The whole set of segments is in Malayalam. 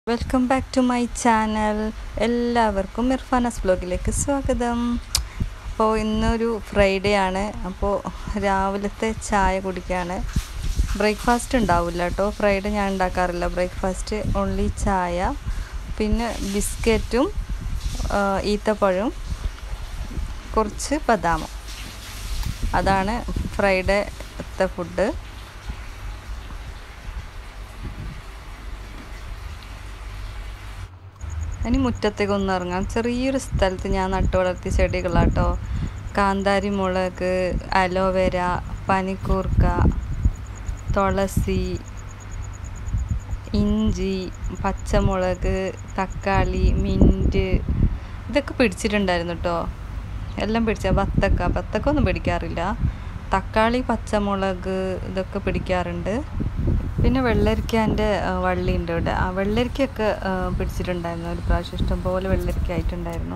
welcome back to my channel എല്ലാവർക്കും ഇർഫാനസ് ബ്ലോഗിലേക്ക് സ്വാഗതം അപ്പോൾ ഇന്നൊരു ഫ്രൈഡേ ആണ് അപ്പോൾ രാവിലത്തെ ചായ കുടിക്കുകയാണ് ബ്രേക്ക്ഫാസ്റ്റ് ഉണ്ടാവില്ല കേട്ടോ ഫ്രൈഡേ ഞാൻ ഉണ്ടാക്കാറില്ല ബ്രേക്ക്ഫാസ്റ്റ് ഓൺലി ചായ പിന്നെ ബിസ്ക്കറ്റും ഈത്തപ്പഴവും കുറച്ച് ബദാമും അതാണ് ഫ്രൈഡേത്തെ ഫുഡ് ഇനി മുറ്റത്തേക്ക് ഒന്ന് ഇറങ്ങാം ചെറിയൊരു സ്ഥലത്ത് ഞാൻ നട്ടു വളർത്തിയ ചെടികളാട്ടോ കാന്താരി മുളക് അലോവേര പനിക്കൂർക്ക തുളസി ഇഞ്ചി പച്ചമുളക് തക്കാളി മിൻറ്റ് ഇതൊക്കെ പിടിച്ചിട്ടുണ്ടായിരുന്നു കേട്ടോ എല്ലാം പിടിച്ച ബത്തക്ക ബത്തക്ക ഒന്നും പിടിക്കാറില്ല തക്കാളി പച്ചമുളക് ഇതൊക്കെ പിടിക്കാറുണ്ട് പിന്നെ വെള്ളരിക്കാൻ്റെ വള്ളി ഉണ്ട് ഇവിടെ ആ വെള്ളരിക്കൊക്കെ പിടിച്ചിട്ടുണ്ടായിരുന്നു ഒരു പ്രാവശ്യം ഇഷ്ടംപോലെ വെള്ളരിക്ക ആയിട്ടുണ്ടായിരുന്നു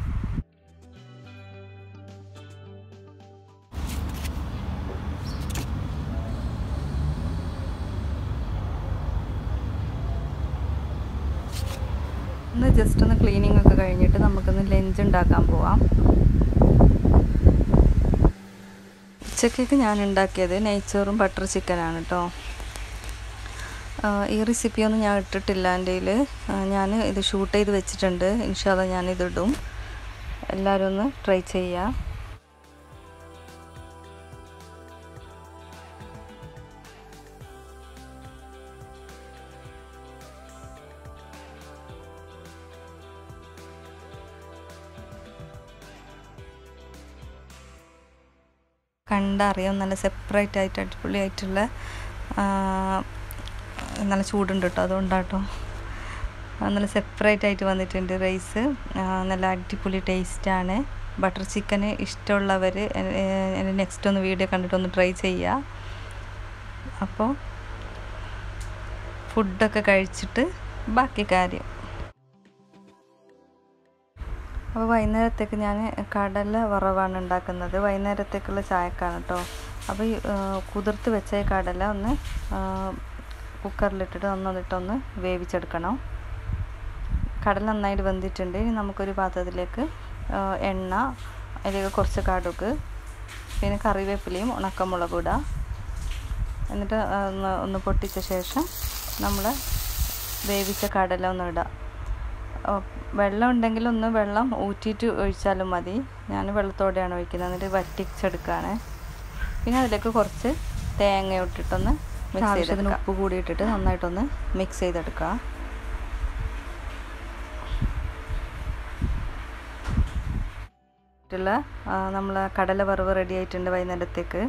ഇന്ന് ജസ്റ്റ് ഒന്ന് ക്ലീനിങ് ഒക്കെ കഴിഞ്ഞിട്ട് നമുക്കൊന്ന് ലഞ്ച് ഉണ്ടാക്കാൻ പോവാം ഉച്ചക്കേക്ക് ഞാൻ ഉണ്ടാക്കിയത് നെയ്ച്ചോറും ബട്ടർ ചിക്കനാണ് കേട്ടോ ഈ റെസിപ്പിയൊന്നും ഞാൻ ഇട്ടിട്ടില്ല എൻ്റെ ഞാൻ ഇത് ഷൂട്ട് ചെയ്ത് വെച്ചിട്ടുണ്ട് ഇൻഷാല്ല ഞാനിതിടും എല്ലാവരും ഒന്ന് ട്രൈ ചെയ്യുക കണ്ടറിയാം നല്ല സെപ്പറേറ്റ് ആയിട്ട് അടിപൊളിയായിട്ടുള്ള നല്ല ചൂടുണ്ട് കേട്ടോ അതുകൊണ്ടാട്ടോ നല്ല സെപ്പറേറ്റ് ആയിട്ട് വന്നിട്ടുണ്ട് റൈസ് നല്ല അടിപൊളി ടേസ്റ്റാണ് ബട്ടർ ചിക്കന് ഇഷ്ടമുള്ളവർ എൻ്റെ നെക്സ്റ്റ് ഒന്ന് വീഡിയോ കണ്ടിട്ട് ഒന്ന് ട്രൈ ചെയ്യുക അപ്പോൾ ഫുഡൊക്കെ കഴിച്ചിട്ട് ബാക്കി കാര്യം അപ്പോൾ വൈകുന്നേരത്തേക്ക് ഞാൻ കടല വറവാണ് ഉണ്ടാക്കുന്നത് വൈകുന്നേരത്തേക്കുള്ള ചായക്കാണ് കേട്ടോ അപ്പോൾ ഈ കുതിർത്ത് വെച്ച കടല ഒന്ന് കുക്കറിലിട്ടിട്ട് ഒന്നൊന്നിട്ടൊന്ന് വേവിച്ചെടുക്കണം കടല നന്നായിട്ട് വെന്തിട്ടുണ്ട് ഇനി നമുക്കൊരു പാത്രത്തിലേക്ക് എണ്ണ അതിലേക്ക് കുറച്ച് കടുക് പിന്നെ കറിവേപ്പിലയും ഉണക്കമുളക് ഇടുക എന്നിട്ട് ഒന്ന് ഒന്ന് പൊട്ടിച്ച ശേഷം നമ്മൾ വേവിച്ച കടല ഒന്ന് ഇടുക വെള്ളം ഉണ്ടെങ്കിൽ ഒന്ന് വെള്ളം ഊറ്റിയിട്ട് ഒഴിച്ചാലും മതി ഞാൻ വെള്ളത്തോടെയാണ് ഒഴിക്കുന്നത് എന്നിട്ട് വറ്റിച്ചെടുക്കുകയാണ് പിന്നെ അതിലേക്ക് കുറച്ച് തേങ്ങ ഇട്ടിട്ടൊന്ന് മിക്സ് ചെയ്തതിന് ഉപ്പ് കൂടി ഇട്ടിട്ട് നന്നായിട്ടൊന്ന് മിക്സ് ചെയ്തെടുക്കുക നമ്മൾ കടല വറവ് റെഡി ആയിട്ടുണ്ട് വൈകുന്നേരത്തേക്ക്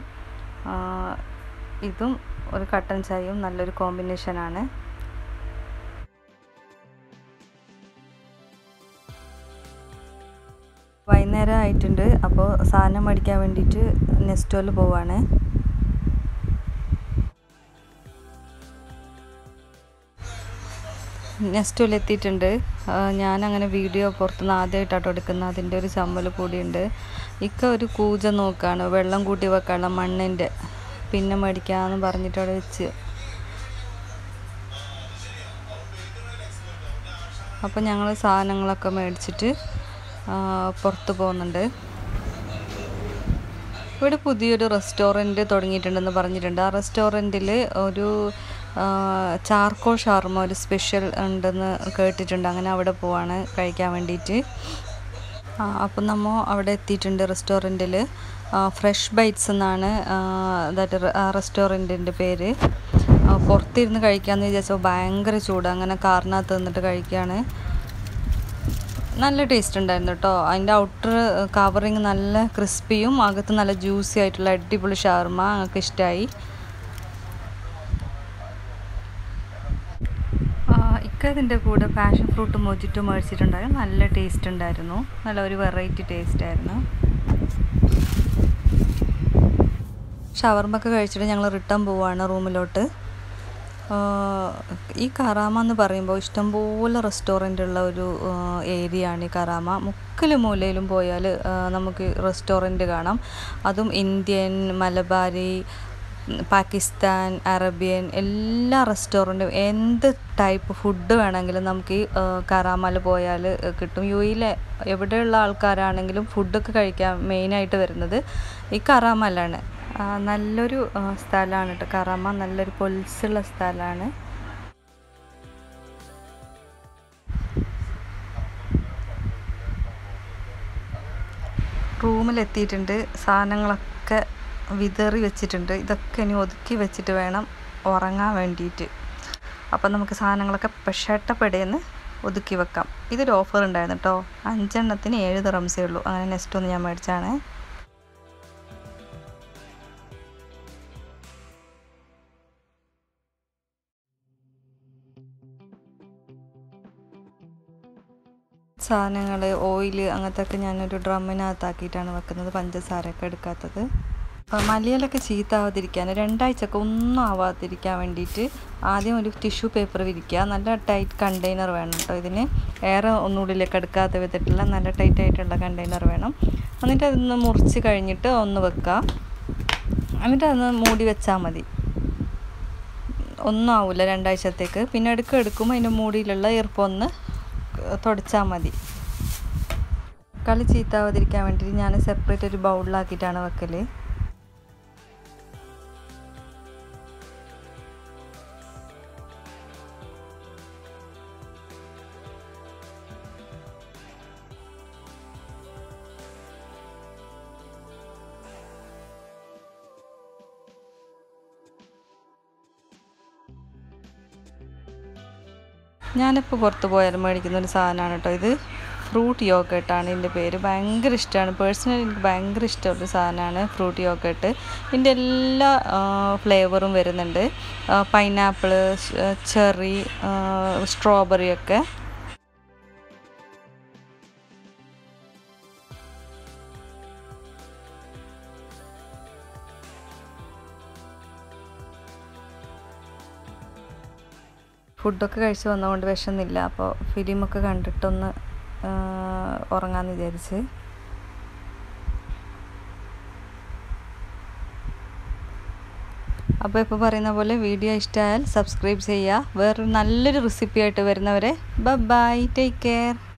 ഇതും ഒരു കട്ടൻ ചായയും നല്ലൊരു കോമ്പിനേഷനാണ് വൈകുന്നേരം ആയിട്ടുണ്ട് അപ്പോൾ സാധനം മേടിക്കാൻ വേണ്ടിയിട്ട് നെസ്റ്റോയിൽ പോവാണ് നെസ്റ്റോയിൽ എത്തിയിട്ടുണ്ട് ഞാൻ അങ്ങനെ വീഡിയോ പുറത്തുനിന്ന് ആദ്യമായിട്ടാട്ടോ എടുക്കുന്നത് അതിൻ്റെ ഒരു ചമ്മൽ കൂടിയുണ്ട് ഇക്ക ഒരു കൂജ നോക്കുകയാണ് വെള്ളം കൂട്ടി വെക്കാനുള്ള മണ്ണിൻ്റെ പിന്നെ മേടിക്കാമെന്ന് പറഞ്ഞിട്ട് അവിടെ വെച്ച് അപ്പോൾ ഞങ്ങൾ സാധനങ്ങളൊക്കെ മേടിച്ചിട്ട് പുറത്ത് പോകുന്നുണ്ട് ഇവിടെ പുതിയൊരു റെസ്റ്റോറൻറ്റ് തുടങ്ങിയിട്ടുണ്ടെന്ന് പറഞ്ഞിട്ടുണ്ട് ആ റെസ്റ്റോറൻറ്റിൽ ഒരു ചാർക്കോൾ ഷാർമ ഒരു സ്പെഷ്യൽ ഉണ്ടെന്ന് കേട്ടിട്ടുണ്ട് അങ്ങനെ അവിടെ പോവാണ് കഴിക്കാൻ വേണ്ടിയിട്ട് അപ്പം നമ്മൾ അവിടെ എത്തിയിട്ടുണ്ട് റെസ്റ്റോറൻറ്റിൽ ഫ്രഷ് ബൈറ്റ്സ് എന്നാണ് ദാറ്റ് റെസ്റ്റോറൻറ്റിൻ്റെ പേര് പുറത്തിരുന്ന് കഴിക്കാമെന്ന് വിചാരിച്ചപ്പോൾ ഭയങ്കര ചൂട് അങ്ങനെ കാറിനകത്ത് നിന്നിട്ട് കഴിക്കുകയാണ് നല്ല ടേസ്റ്റ് ഉണ്ടായിരുന്നു കേട്ടോ അതിൻ്റെ ഔട്ടർ കവറിങ് നല്ല ക്രിസ്പിയും അകത്ത് നല്ല ജ്യൂസി ആയിട്ടുള്ള അടിപൊളി ഷവർമ ഞങ്ങൾക്ക് ഇഷ്ടമായി ഇക്കതിൻ്റെ കൂടെ പാഷൻ ഫ്രൂട്ട് മൊജിറ്റ് മേടിച്ചിട്ടുണ്ടായിരുന്നു നല്ല ടേസ്റ്റ് ഉണ്ടായിരുന്നു നല്ല ഒരു വെറൈറ്റി ടേസ്റ്റ് ആയിരുന്നു ഷവർമൊക്കെ കഴിച്ചിട്ട് ഞങ്ങൾ റിട്ടേൺ പോവുകയാണ് റൂമിലോട്ട് ഈ കറാമ എന്ന് പറയുമ്പോൾ ഇഷ്ടംപോലെ റെസ്റ്റോറൻ്റ് ഉള്ള ഒരു ഏരിയ ആണ് ഈ കറാമ മുക്കിലും മൂലയിലും പോയാൽ നമുക്ക് റെസ്റ്റോറൻറ്റ് കാണാം അതും ഇന്ത്യൻ മലബാരി പാകിസ്ഥാൻ അറേബ്യൻ എല്ലാ റെസ്റ്റോറൻറ്റും എന്ത് ടൈപ്പ് ഫുഡ് വേണമെങ്കിലും നമുക്ക് ഈ കറാമൽ പോയാൽ കിട്ടും യു എയിലെ എവിടെയുള്ള ആൾക്കാരാണെങ്കിലും ഫുഡൊക്കെ കഴിക്കാൻ മെയിനായിട്ട് വരുന്നത് ഈ കറാമലാണ് നല്ലൊരു സ്ഥലമാണ് കേട്ടോ കറാമ നല്ലൊരു പൊലിസുള്ള സ്ഥലമാണ് റൂമിലെത്തിയിട്ടുണ്ട് സാധനങ്ങളൊക്കെ വിതറി വെച്ചിട്ടുണ്ട് ഇതൊക്കെ ഇനി ഒതുക്കി വെച്ചിട്ട് വേണം ഉറങ്ങാൻ വേണ്ടിയിട്ട് അപ്പം നമുക്ക് സാധനങ്ങളൊക്കെ പെഷട്ടപ്പെടേന്ന് ഒതുക്കി വെക്കാം ഇതൊരു ഓഫർ ഉണ്ടായിരുന്നു കേട്ടോ അഞ്ചെണ്ണത്തിന് ഏഴ് ദിറംസേ ഉള്ളൂ അങ്ങനെ നെക്സ്റ്റ് ഒന്ന് ഞാൻ മേടിച്ചാണ് സാധനങ്ങൾ ഓയിൽ അങ്ങനത്തെ ഒക്കെ ഞാനൊരു ഡ്രമ്മിനകത്താക്കിയിട്ടാണ് വെക്കുന്നത് പഞ്ചസാരയൊക്കെ എടുക്കാത്തത് മലയിലൊക്കെ ചീത്താവാതിരിക്കാൻ രണ്ടാഴ്ചയൊക്കെ ഒന്നും ആവാതിരിക്കാൻ വേണ്ടിയിട്ട് ആദ്യം ഒരു ടിഷ്യൂ പേപ്പർ വിരിക്കുക നല്ല ടൈറ്റ് കണ്ടെയ്നർ വേണം കേട്ടോ ഇതിന് എയർ ഒന്നുള്ളിലേക്ക് എടുക്കാത്ത വിധത്തിലുള്ള നല്ല ടൈറ്റ് ആയിട്ടുള്ള കണ്ടെയ്നർ വേണം എന്നിട്ട് അതൊന്ന് മുറിച്ച് കഴിഞ്ഞിട്ട് ഒന്ന് വെക്കുക എന്നിട്ട് അതൊന്ന് മൂടി വെച്ചാൽ മതി ഒന്നും ആവില്ല രണ്ടാഴ്ചത്തേക്ക് പിന്നെ എടുക്കുക എടുക്കുമ്പോൾ അതിൻ്റെ മൂടിയിലുള്ള ഈർപ്പൊന്ന് തുടച്ചാൽ മതി കളി ചീത്താവാതിരിക്കാൻ വേണ്ടിയിട്ട് ഞാൻ സെപ്പറേറ്റ് ഒരു ബൗളിലാക്കിയിട്ടാണ് വെക്കൽ ഞാനിപ്പോൾ പുറത്ത് പോയാലും മേടിക്കുന്ന ഒരു സാധനമാണ് കേട്ടോ ഇത് ഫ്രൂട്ട് യോഗട്ടാണ് ഇതിൻ്റെ പേര് ഭയങ്കര ഇഷ്ടമാണ് പേഴ്സണലി എനിക്ക് ഭയങ്കര ഇഷ്ടമുള്ള സാധനമാണ് ഫ്രൂട്ട് യോഗട്ട് ഇതിൻ്റെ എല്ലാ ഫ്ലേവറും വരുന്നുണ്ട് പൈനാപ്പിൾ ചെറി സ്ട്രോബെറി ഒക്കെ ഫുഡൊക്കെ കഴിച്ച് വന്നതുകൊണ്ട് വിശന്നില്ല അപ്പോൾ ഫിലിമൊക്കെ കണ്ടിട്ടൊന്ന് ഉറങ്ങാമെന്ന് വിചാരിച്ച് അപ്പോൾ ഇപ്പോൾ പറയുന്ന പോലെ വീഡിയോ ഇഷ്ടമായാൽ സബ്സ്ക്രൈബ് ചെയ്യുക വേറൊരു നല്ലൊരു റെസിപ്പി ആയിട്ട് വരുന്നവരെ ബൈ ടേക്ക് കെയർ